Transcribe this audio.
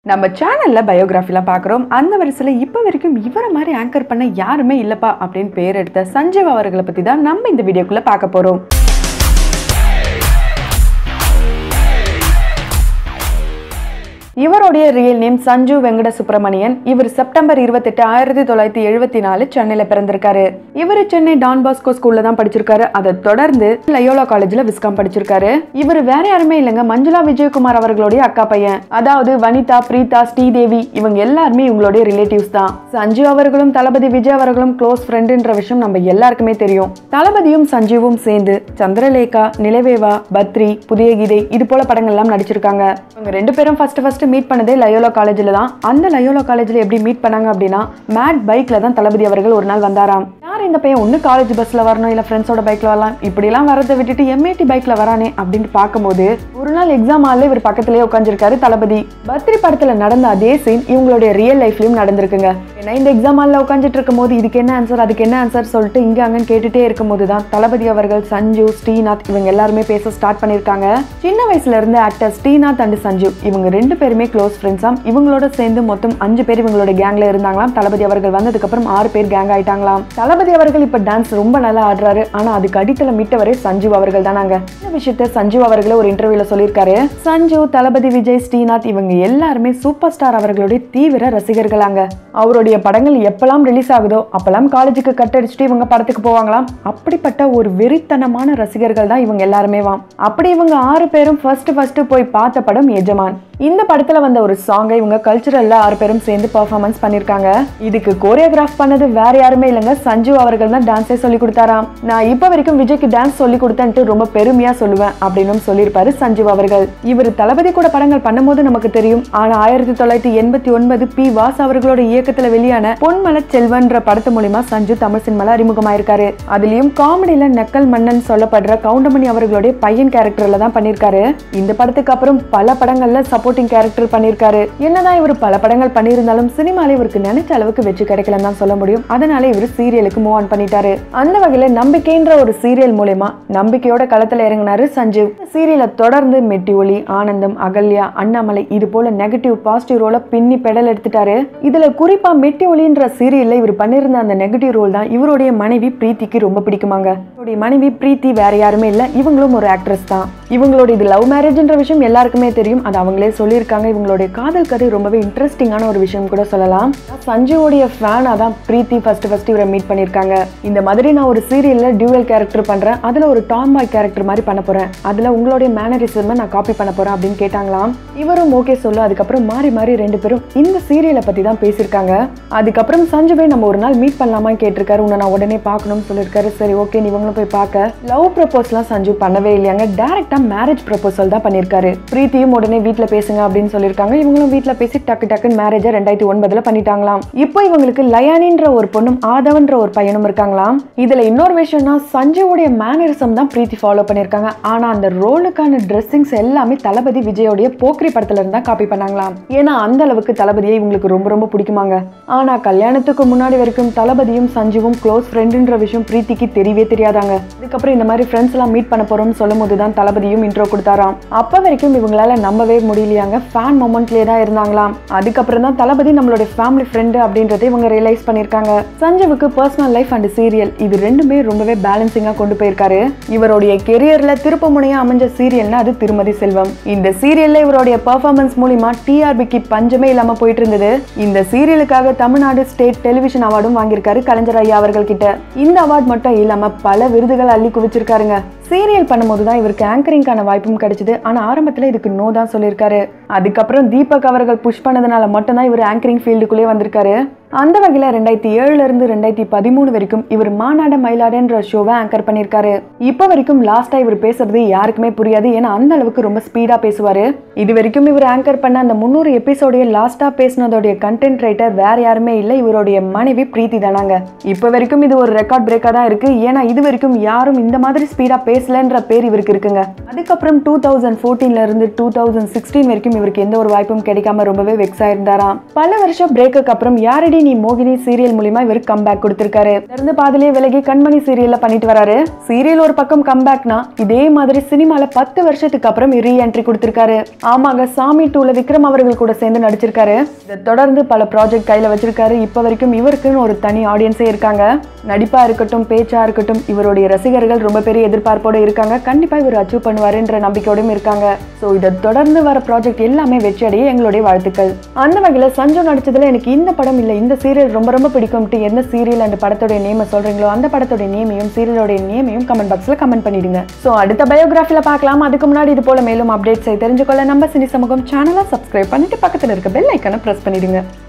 நம்ம சேனல்ல பயோகிராஃபிலாம் பார்க்குறோம் அந்த வரிசையில் இப்போ வரைக்கும் இவரை மாதிரி ஆங்கர் பண்ண யாருமே இல்லைப்பா அப்படின்னு பேர் எடுத்த சஞ்சீவ் அவர்களை பற்றி தான் நம்ம இந்த வீடியோக்குள்ள பார்க்க போகிறோம் இவருடைய ரியல் நேம் சஞ்சு வெங்கட சுப்பிரமணியன் இவர் செப்டம்பர் இருபத்தெட்டு ஆயிரத்தி தொள்ளாயிரத்தி எழுபத்தி நாலு சென்னையில் பிறந்திருக்காரு இவர் சென்னை டான் பாஸ்கோ ஸ்கூல்ல தான் படிச்சிருக்காரு அதை தொடர்ந்து லயோலா காலேஜ்ல விஸ்காம் படிச்சிருக்காரு இவர் வேற யாருமே இல்லைங்க மஞ்சுளா விஜயகுமார் அவர்களுடைய அக்கா பையன் அதாவது வனிதா பிரீதா ஸ்ரீதேவி இவங்க எல்லாருமே இவங்களுடைய ரிலேட்டிவ்ஸ் தான் சஞ்சு அவர்களும் தளபதி விஜய் அவர்களும் க்ளோஸ் ஃப்ரெண்டுன்ற விஷயம் நம்ம எல்லாருக்குமே தெரியும் தளபதியும் சஞ்சீவும் சேர்ந்து சந்திரலேகா நிலவேவா பத்ரி புதிய கீதை இது போல படங்கள்லாம் நடிச்சிருக்காங்க இவங்க ரெண்டு பேரும் ஃபர்ஸ்ட் ஃபர்ஸ்ட் மீட் பண்ணதே லயோலா காலேஜில் தான் அந்த லயோலா காலேஜில் எப்படி மீட் பண்ணாங்க அப்படின்னா மேட் பைக்ல தான் தளபதி அவர்கள் ஒரு நாள் வந்தாராம் யார் இந்த பையன் ஒன்று காலேஜ் பஸ்ல வரணும் இல்லை ஃப்ரெண்ட்ஸோட பைக்ல வரலாம் இப்படிலாம் வரதை விட்டுட்டு எம்ஏடி பைக்ல வரானே அப்படின்னு பார்க்கும்போது ஒரு நாள் எக்ஸாம் ஹாலில் இவர் பக்கத்திலேயே உட்காந்துருக்காரு தளபதி பத்ரி படத்துல நடந்த அதே சீன் இவங்களுடைய ரியல் லைஃப்லயும் நடந்திருக்குங்க ஏன்னா இந்த எக்ஸாம் ஹாலில் உட்காந்துட்டு இருக்கும்போது இதுக்கு என்ன ஆன்சர் அதுக்கு என்ன ஆன்சர் சொல்லிட்டு இங்க அங்கன்னு கேட்டுட்டே இருக்கும்போது தான் தளபதி அவர்கள் சஞ்சு ஸ்ரீநாத் இவங்க எல்லாருமே பேச ஸ்டார்ட் பண்ணியிருக்காங்க சின்ன வயசுல இருந்து ஆக்டர் ஸ்ரீநாத் அண்ட் சஞ்சு இவங்க ரெண்டு பேருமே க்ளோஸ் ஃப்ரெண்ட்ஸாம் இவங்களோட சேர்ந்து மொத்தம் அஞ்சு பேர் இவங்களோட கேங்ல இருந்தாங்களாம் தளபதி அவர்கள் வந்ததுக்கு அப்புறம் ஆறு பேர் கேங் ஆயிட்டாங்களாம் தளபதி அவர்கள் இப்ப டான்ஸ் ரொம்ப நல்லா ஆடுறாரு ஆனா அதுக்கு அடித்தளம் மீட்டவரே சஞ்சு அவர்கள் தானாங்க இந்த விஷயத்த சஞ்சு அவர்களே ஒரு இன்டர்வியூல சொல்லியிருக்காரு சஞ்சு தளபதி விஜய் ஸ்ரீநாத் இவங்க எல்லாருமே சூப்பர் ஸ்டார் அவர்களுடைய தீவிர ரசிகர்களாங்க அவருடைய படங்கள் எப்பெல்லாம் ரிலீஸ் ஆகுதோ அப்பெல்லாம் காலேஜுக்கு கட்டடிச்சுட்டு இவங்க படத்துக்கு போவாங்களாம் அப்படிப்பட்ட ஒரு வெறித்தனமான ரசிகர்கள் தான் இவங்க எல்லாருமே வாம் அப்படி இவங்க ஆறு பேரும் ஃபர்ஸ்ட் ஃபர்ஸ்ட் போய் பார்த்த படம் எஜமான் இந்த படத்துல வந்த ஒரு சாங்கை இவங்க கல்ச்சுரல்ல ஆறு பேரும் சேர்ந்து பெர்ஃபார்மன்ஸ் பண்ணிருக்காங்க இதுக்கு கோரியோகிராஃப் பண்ணது வேற யாருமே இல்லைங்க சஞ்சு அவர்கள் தான் டான்ஸே சொல்லி கொடுத்தாராம் நான் இப்ப வரைக்கும் விஜய்க்கு டான்ஸ் சொல்லி கொடுத்தேன்ட்டு ரொம்ப பெருமையா சொல்லுவேன் அப்படின்னு சொல்லியிருப்பாரு சஞ்சு அவர்கள் இவர் தளபதி கூட படங்கள் பண்ணும்போது நமக்கு தெரியும் ஆனா ஆயிரத்தி தொள்ளாயிரத்தி எண்பத்தி ஒன்பது பி வாஸ் அவர்களோட இயக்கத்துல வெளியான பொன்மலர் செல்வன்ற படத்து மூலியமா சஞ்சு தமிழ் சினிமால அறிமுகமாயிருக்காரு அதுலயும் காமெடியில நக்கல் மன்னன் சொல்லப்படுற கவுண்டமணி அவர்களுடைய பையன் கேரக்டர்ல தான் பண்ணிருக்காரு இந்த படத்துக்கு அப்புறம் பல படங்கள்ல சப்போர்ட்டிங் கேரக்டர் பண்ணிருக்காரு என்னதான் இவர் பல படங்கள் பண்ணியிருந்தாலும் சினிமால இவருக்கு நினைச்ச அளவுக்கு வெற்றி கிடைக்கலன்னு தான் சொல்ல முடியும் அதனால இவர் சீரியலுக்கு மூவ் ஆன் பண்ணிட்டாரு அந்த வகையில நம்பிக்கைன்ற ஒரு சீரியல் மூலயமா நம்பிக்கையோட களத்துல இறங்கினாரு சஞ்சீவ் சீரியலை தொடர்ந்து மெட்டி ஒளி ஆனந்தம் அகல்யா அண்ணாமலை இது போல நெகட்டிவ் பாசிட்டிவ் ரோல பின்னி பெடல் எடுத்துட்டாரு இதுல குறிப்பா மெட்டி ஒளின்ற சீரியல்ல இவர் பண்ணிருந்த அந்த நெகட்டிவ் ரோல் தான் இவருடைய மனைவி பிரீத்திக்கு ரொம்ப பிடிக்குமாங்க இவருடைய மனைவி பிரீத்தி வேற யாருமே இல்ல இவங்களும் ஒரு ஆக்ட்ரஸ் தான் இவங்களோட இது லவ் மேரேஜ்ன்ற விஷயம் எல்லாருக்குமே தெரியும் அது அவங்களே சொல்லியிருக்காங்க இவங்களுடைய காதல் கதை ரொம்பவே இன்ட்ரெஸ்டிங்கான ஒரு விஷயம் கூட சொல்லலாம் சஞ்சுவோடைய ஃபேனாக தான் பிரீத்தி ஃபர்ஸ்ட் ஃபர்ஸ்ட் இவரை மீட் பண்ணியிருக்காங்க இந்த மாதிரி நான் ஒரு சீரியல்ல டியூவல் கேரக்டர் பண்றேன் அதுல ஒரு டாம் பாய் கேரக்டர் மாதிரி பண்ண போறேன் அதுல உங்களுடைய மேனரிசம் நான் காப்பி பண்ண போறேன் அப்படின்னு கேட்டாங்களாம் இவரும் ஓகே சொல்ல அதுக்கப்புறம் மாறி மாறி ரெண்டு பேரும் இந்த சீரியலை பத்தி தான் பேசியிருக்காங்க அதுக்கப்புறம் சஞ்சுவே நம்ம ஒரு நாள் மீட் பண்ணலாமான்னு கேட்டிருக்காரு உன்னை நான் உடனே பார்க்கணும்னு சொல்லியிருக்காரு சரி ஓகே நீங்களும் போய் பார்க்க லவ் ப்ரப்போஸ்லாம் சஞ்சு பண்ணவே இல்லையாங்க டேரக்டா மேரேஜ் ப்ரப்போசல் தான் பண்ணியிருக்காரு பிரீத்தியும் உடனே வீட்டில் பேசுங்க அப்படின்னு சொல்லியிருக்காங்க இவங்களும் வீட்டில் பேசி டக்கு டக்குன்னு மேரேஜை ரெண்டாயிரத்தி ஒன்பதுல பண்ணிட்டாங்களாம் இப்போ இவங்களுக்கு லயானின்ற ஒரு பொண்ணும் ஆதவன்ற ஒரு பையனும் இருக்காங்களாம் இதுல இன்னொரு விஷயம்னா சஞ்சயோடைய மேனரிசம் தான் பிரீத்தி ஃபாலோ பண்ணியிருக்காங்க ஆனா அந்த ரோலுக்கான ட்ரெஸ்ஸிங்ஸ் எல்லாமே தளபதி விஜயோடைய போக்ரி படத்துல இருந்தா காப்பி பண்ணாங்களாம் ஏன்னா அந்த அளவுக்கு தளபதியை இவங்களுக்கு ரொம்ப ரொம்ப பிடிக்குமாங்க ஆனா கல்யாணத்துக்கு முன்னாடி வரைக்கும் தளபதியும் சஞ்சுவும் க்ளோஸ் ஃப்ரெண்டுன்ற விஷயம் பிரீத்திக்கு தெரியவே தெரியாதாங்க அதுக்கப்புறம் இந்த மாதிரி ஃப்ரெண்ட்ஸ் எல்லாம் மீட் பண்ண போறோம்னு சொல்லும் போது தான் தளபதியும் இன்ட்ரோ கொடுத்தாராம் அப்ப வரைக்கும் இவங்களால நம்பவே முடியலையாங்க ஃபேன் மொமெண்ட்லேயே தான் இருந்தாங்களாம் அதுக்கப்புறம் தான் தளபதி நம்மளுடைய ஃபேமிலி ஃப்ரெண்டு அப்படின்றத இவங்க ரியலைஸ் பண்ணியிருக்காங்க சஞ்சவுக்கு பர்சனல் லைஃப் அண்ட் சீரியல் இது ரெண்டுமே ரொம்பவே பேலன்சிங்காக கொண்டு போயிருக்காரு இவருடைய கெரியர்ல திருப்பமுனையா அமைஞ்ச சீரியல்னா அது திருமதி செல்வம் இந்த சீரியல்ல இவருடைய பெர்ஃபார்மன்ஸ் மூலியமா டிஆர்பிக்கு பஞ்சமே இல்லாம போயிட்டு இருந்தது இந்த சீரியலுக்காக தமிழ்நாடு ஸ்டேட் டெலிவிஷன் அவார்டும் வாங்கியிருக்காரு கலைஞர் ஐயா அவர்கள் கிட்ட இந்த அவார்ட் மட்டும் இல்லாம பல விருதுகள் அள்ளி குவிச்சிருக்காருங்க சீரியல் பண்ணும்போது தான் இவருக்கு ஆங்கரிங்கான வாய்ப்பும் கிடைச்சது ஆனால் ஆரம்பத்தில் இதுக்கு நோ தான் சொல்லியிருக்காரு அதுக்கப்புறம் தீபக் அவர்கள் புஷ் பண்ணதுனால மட்டும்தான் இவர் ஆங்கரிங் ஃபீல்டுக்குள்ளே வந்திருக்காரு அந்த வகையில் ரெண்டாயிரத்தி ஏழுல இருந்து ரெண்டாயிரத்தி பதிமூணு வரைக்கும் இவர் மாநாட மயிலாடுன்ற ஷோவை ஆங்கர் பண்ணியிருக்காரு இப்போ வரைக்கும் லாஸ்டா இவர் பேசுறது யாருக்குமே புரியாது ஏன்னா அந்த அளவுக்கு ரொம்ப ஸ்பீடா பேசுவாரு இது வரைக்கும் இவர் ஆங்கர் பண்ண அந்த முந்நூறு எபிசோடைய லாஸ்டா பேசினதோடைய கண்டென்ட் ரைட்டர் வேற யாருமே இல்லை இவருடைய மனைவி பிரீத்தி தானாங்க இப்போ வரைக்கும் இது ஒரு ரெக்கார்ட் பிரேக்கா தான் இருக்கு ஏன்னா இது வரைக்கும் யாரும் இந்த மாதிரி ஸ்பீடா பேசலன்ற பேர் இவருக்கு இருக்குங்க அதுக்கப்புறம் டூ தௌசண்ட் ஃபோர்டீன்ல இருந்து டூ தௌசண்ட் சிக்ஸ்டீன் வரைக்கும் இவருக்கு எந்த ஒரு வாய்ப்பும் கிடைக்காம ரொம்பவே வெக்ஸ் ஆயிருந்தாராம் பல வருஷம் பிரேக்குக்கு அப்புறம் யாரடி எப்படி நீ மோகினி சீரியல் மூலியமா இவர் கம்பேக் கொடுத்திருக்காரு இருந்து பாதிலே விலகி கண்மணி சீரியல்ல பண்ணிட்டு வராரு சீரியல் ஒரு பக்கம் கம்பேக்னா இதே மாதிரி சினிமால பத்து வருஷத்துக்கு அப்புறம் ரீ என்ட்ரி கொடுத்திருக்காரு ஆமாங்க சாமி டூல விக்ரம் அவர்கள் கூட சேர்ந்து நடிச்சிருக்காரு இதை தொடர்ந்து பல ப்ராஜெக்ட் கையில வச்சிருக்காரு இப்ப வரைக்கும் இவருக்குன்னு ஒரு தனி ஆடியன்ஸே இருக்காங்க நடிப்பா இருக்கட்டும் பேச்சா இருக்கட்டும் இவருடைய ரசிகர்கள் ரொம்ப பெரிய எதிர்பார்ப்போட இருக்காங்க கண்டிப்பா இவர் அச்சீவ் பண்ணுவாருன்ற நம்பிக்கையோடும் இருக்காங்க ஸோ இதை தொடர்ந்து வர ப்ராஜெக்ட் எல்லாமே வெற்றி அடைய எங்களுடைய வாழ்த்துக்கள் அந்த வகையில் சஞ்சு நடிச்சதுல எனக்கு இந்த படம் இல்லை இந்த சீரியல் ரொம்ப ரொம்ப பிடிக்கும்ட்டு என்ன சீரியல் அந்த படத்தோட நேமை சொல்றீங்களோ அந்த படத்தோட நேமையும் சீரியலோட நேமையும் கமெண்ட் பாக்ஸ்ல கமெண்ட் பண்ணிடுங்க ஸோ அடுத்த பயோகிராஃபில பார்க்கலாம் அதுக்கு முன்னாடி இது போல மேலும் அப்டேட்ஸை தெரிஞ்சுக்கொள்ள நம்ம சினி சமூகம் சேனலை சப்ஸ்கிரைப் பண்ணிட்டு பக்கத்தில் இருக்க பெல் ஐக்கனை ப்ரெஸ் பண்ணிடுங்க